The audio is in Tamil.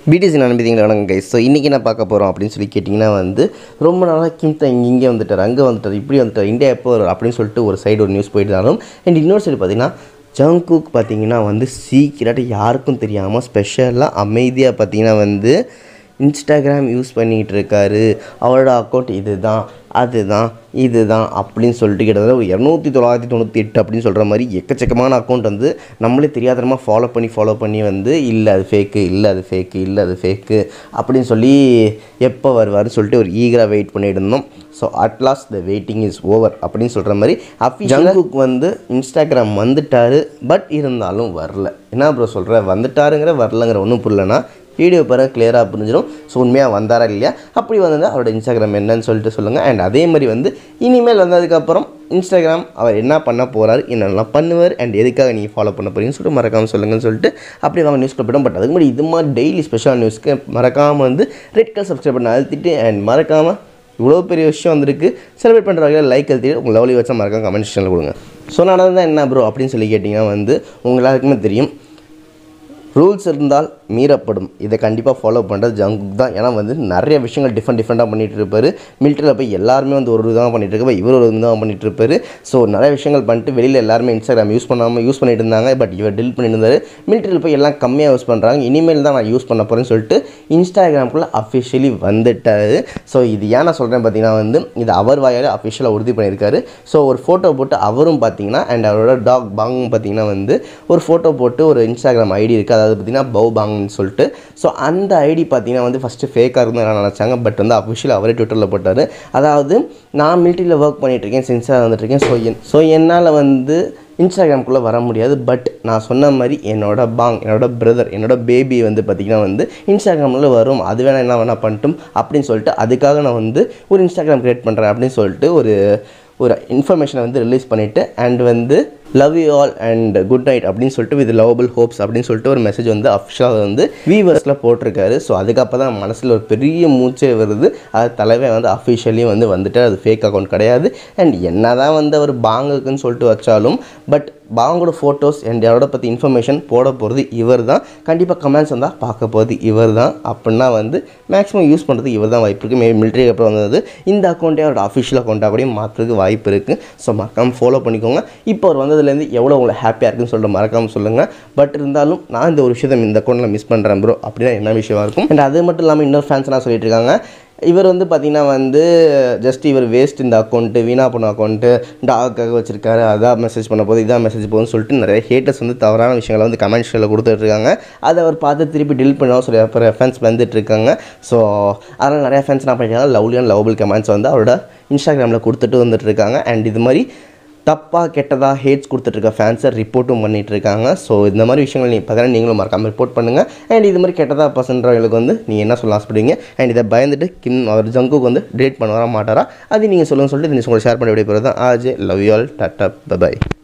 பிடிசி நம்பிதிங்களா வணக்கம் கைஸ் ஸோ இன்றைக்கி என்ன பார்க்க போகிறோம் அப்படின்னு சொல்லி கேட்டிங்கன்னா வந்து ரொம்ப நாளாக கிம்தா இங்கே இங்கே வந்துட்டார் அங்கே வந்துட்டார் இப்படி வந்துட்டார் இந்தியா எப்போ வரும் அப்படின்னு சொல்லிட்டு ஒரு சைடு ஒரு நியூஸ் போயிட்டு இருந்தாலும் அண்ட் இன்னொரு சைடு பார்த்தீங்கன்னா ஜங்குக் பார்த்தீங்கன்னா வந்து சீக்கிரட்டு யாருக்கும் தெரியாமல் ஸ்பெஷலாக அமைதியாக பார்த்தீங்கன்னா வந்து இன்ஸ்டாகிராம் யூஸ் பண்ணிகிட்டு இருக்காரு அவரோட அக்கௌண்ட் இதுதான் அதுதான் இதுதான் அப்படின்னு சொல்லிட்டு கிட்டத்தட்ட ஒரு இரநூத்தி தொள்ளாயிரத்தி தொண்ணூற்றி எட்டு அப்படின்னு சொல்கிற மாதிரி எக்கச்சக்கமான அக்கௌண்ட் வந்து நம்மளே தெரியாதனமாக ஃபாலோ பண்ணி ஃபாலோ பண்ணி வந்து இல்லை அது ஃபேக்கு இல்லை அது ஃபேக்கு இல்லை அது ஃபேக்கு அப்படின்னு சொல்லி எப்போ வருவார்னு சொல்லிட்டு ஒரு ஈகராக வெயிட் பண்ணிட்டு இருந்தோம் so at last the waiting is over அப்படின்னு சொல்கிற மாதிரி அப்பி ஜங்குக் வந்து இன்ஸ்டாகிராம் வந்துட்டாரு பட் இருந்தாலும் வரல என்ன ப்ரோ சொல்கிற வந்துட்டாருங்கிற வரலங்கிற ஒன்றும் புரியலனா வீடியோ பாருங்க கிளியராக புரிஞ்சிடும் ஸோ உண்மையாக வந்தாரா இல்லையா அப்படி வந்தது அவரோட இன்ஸ்டாகிராம் என்னன்னு சொல்லிட்டு சொல்லுங்கள் அண்ட் அதே மாதிரி வந்து இனிமேல் வந்ததுக்கப்புறம் இன்ஸ்டாகிராம் அவர் என்ன பண்ண போகிறார் என்னெல்லாம் பண்ணுவார் அண்ட் எதுக்காக நீங்கள் ஃபாலோ பண்ண போறீங்கன்னு சொல்லிட்டு மறக்காமல் சொல்லுங்கன்னு சொல்லிட்டு அப்படியே வாங்க நியூஸ்க்கு போய்டும் பட் அதுக்கு முன்னாடி இது மாதிரி டெய்லி ஸ்பெஷல் நியூஸ்க்கு மறக்காமல் வந்து ரெட் கலர் சப்ஸ்கிரைப் பண்ண அழுத்திட்டு அண்ட் மறக்காமல் இவ்வளோ பெரிய விஷயம் வந்திருக்கு செலிப்ரேட் பண்ணுற வகையில் லைக் எழுதிட்டு உங்கள் லவ்லி வச்சா மறக்காம கமெண்ட் செக்ஷனில் கொடுங்க ஸோ நடந்தது என்ன ப்ரோ அப்படின்னு சொல்லி கேட்டிங்கன்னா வந்து உங்க எல்லாருக்குமே தெரியும் ரூல்ஸ் இருந்தால் மீறப்படும் இதை கண்டிப்பாக ஃபாலோ பண்ணுறது ஜங்குக் தான் ஏன்னா வந்து நிறைய விஷயங்கள் டிஃப்ரெண்ட் டிஃப்ரெண்ட்டாக பண்ணிகிட்டு இருப்பார் மிலிட்டரியில் போய் எல்லாருமே வந்து ஒரு விதமாக பண்ணிட்டு இருக்கப்ப இவர் ஒரு விதமாக பண்ணிட்டு இருப்பார் ஸோ நிறைய விஷயங்கள் பண்ணிட்டு வெளியில் எல்லாருமே இன்ஸ்டாகிராம் யூஸ் பண்ணாமல் யூஸ் பண்ணிட்டு இருந்தாங்க பட் இவர் டில் பண்ணிட்டு இருந்தார் மிலிட்டரியில் போய் எல்லாம் கம்மியாக யூஸ் பண்ணுறாங்க இனிமேல் தான் நான் யூஸ் பண்ண போகிறேன்னு சொல்லிட்டு இன்ஸ்டாகிராம்குள்ளே அஃபிஷியலி வந்துட்டாரு ஸோ இது ஏன் நான் சொல்கிறேன் பார்த்தீங்கன்னா வந்து இது அவர் வாயால் அஃபிஷியலாக உறுதி பண்ணியிருக்காரு ஸோ ஒரு ஃபோட்டோ போட்டு அவரும் பார்த்தீங்கன்னா அண்ட் அவரோட டாக் பாங்கும் பார்த்தீங்கன்னா வந்து ஒரு ஃபோட்டோ போட்டு ஒரு இன்ஸ்டாகிராம் ஐடி இருக்குது அதாவது பார்த்தீங்கன்னா பவு பாங்னு சொல்லிட்டு ஸோ அந்த ஐடி பார்த்தீங்கன்னா வந்து ஃபஸ்ட்டு ஃபேக்காக இருந்து நான் நினச்சாங்க பட் வந்து அஃபிஷியல் அவரே ட்விட்டரில் போட்டார் அதாவது நான் மிலிட்டரியில் ஒர்க் பண்ணிகிட்ருக்கேன் சின்சியராக வந்துட்டுருக்கேன் ஸோ என் ஸோ என்னால் வந்து இன்ஸ்டாகிராம்குள்ளே வர முடியாது பட் நான் சொன்ன மாதிரி என்னோட பாங் என்னோட பிரதர் என்னோட பேபி வந்து பார்த்திங்கன்னா வந்து இன்ஸ்டாகிராமில் வரும் அது வேணால் என்ன வேணால் பண்ணட்டும் அப்படின்னு சொல்லிட்டு அதுக்காக நான் வந்து ஒரு இன்ஸ்டாகிராம் க்ரியேட் பண்ணுறேன் அப்படின்னு சொல்லிட்டு ஒரு ஒரு இன்ஃபர்மேஷனை வந்து ரிலீஸ் பண்ணிவிட்டு அண்ட் வந்து love you all and good night அப்படின்னு சொல்லிட்டு வித் லவபிள் ஹோப்ஸ் அப்படின்னு சொல்லிட்டு ஒரு மெசேஜ் வந்து அஃபிஷியலாக வந்து வீவர்ஸில் போட்டிருக்காரு ஸோ அதுக்கப்புறம் தான் மனசில் ஒரு பெரிய மூச்சே வருது அது தலைவன் வந்து அஃபிஷியலி வந்து வந்துட்டு அது ஃபேக் அக்கௌண்ட் கிடையாது அண்ட் என்ன தான் வந்து அவர் பாங்குக்குன்னு சொல்லிட்டு வச்சாலும் பட் பாங்கோட ஃபோட்டோஸ் அண்ட் யாரோட பற்றி இன்ஃபர்மேஷன் போட போகிறது இவர் தான் கண்டிப்பாக கமெண்ட்ஸ் வந்தால் பார்க்க போகிறது இவர் தான் அப்படின்னா வந்து மேக்ஸிமம் யூஸ் பண்ணுறது இவர் தான் வாய்ப்பு இருக்குது மேபி மிலிட்ரி அப்புறம் வந்தது இந்த அக்கௌண்ட்டே அவரோட அஃபிஷியல் அக்கௌண்ட்டாக கூட மாற்றுறதுக்கு வாய்ப்பு இருக்குது ஸோ மறக்காமல் ஃபாலோ பண்ணிக்கோங்க இப்போ அவர் வந்ததுலேருந்து எவ்வளோ உங்களை ஹாப்பியாக இருக்குன்னு சொல்லிட்டு மறக்காமல் சொல்லுங்கள் பட் இருந்தாலும் நான் இந்த ஒரு விஷயத்தை இந்த அக்கௌண்ட்டில் மிஸ் பண்ணுறேன் ப்ரோ அப்படின்னா என்ன விஷயமா இருக்கும் அண்ட் அது மட்டும் இல்லாமல் இன்னொரு ஃபேன்ஸ் நான் சொல்லிட்டு இருக்காங்க இவர் வந்து பார்த்திங்கன்னா வந்து ஜஸ்ட் இவர் வேஸ்ட் இந்த அக்கௌண்ட்டு வீணா போன அக்கௌண்ட்டு டாக்காக வச்சிருக்காரு அதான் மெசேஜ் பண்ண போது இதான் மெசேஜ் போகுதுன்னு சொல்லிட்டு நிறைய ஹேட்டர்ஸ் வந்து தவறான விஷயங்களை வந்து கமெண்ட்ஸில் கொடுத்துட்டு இருக்காங்க அதை அவர் பார்த்து திருப்பி டில் பண்ணவும் சொல்லி அப்புறம் ஃபேன்ஸ் வந்துட்டு இருக்காங்க ஸோ அதனால் நிறைய ஃபேன்ஸ் என்ன பண்ணியிருக்காங்க லவ்லி அண்ட் லவபிள் கமெண்ட்ஸ் வந்து அவரோட இன்ஸ்டாகிராமில் கொடுத்துட்டு வந்துட்டு இருக்காங்க அண்ட் இது மாதிரி தப்பாக கெட்டதாக ஹேட்ஸ் கொடுத்துட்ருக்க ஃபேன்ஸை ரிப்போர்ட்டும் பண்ணிகிட்டு இருக்காங்க ஸோ இந்த மாதிரி விஷயங்கள் நீங்கள் பார்த்தீங்கன்னா நீங்களும் மறக்காமல் ரிப்போர்ட் பண்ணுங்கள் அண்ட் இது மாதிரி கெட்டதாக பசன்றவங்களுக்கு வந்து நீங்கள் என்ன சொல்ல ஆசைப்படுவீங்க அண்ட் இதை பயந்துட்டு கிம் அவர் ஜங்குக்கு வந்து டேட் பண்ண வர மாட்டாரா அது நீங்கள் சொல்லுங்கள் சொல்லிட்டு நீங்கள் உங்களை ஷேர் பண்ணி விட போகிறது தான் ஆஜ் love you all ta ta bye bye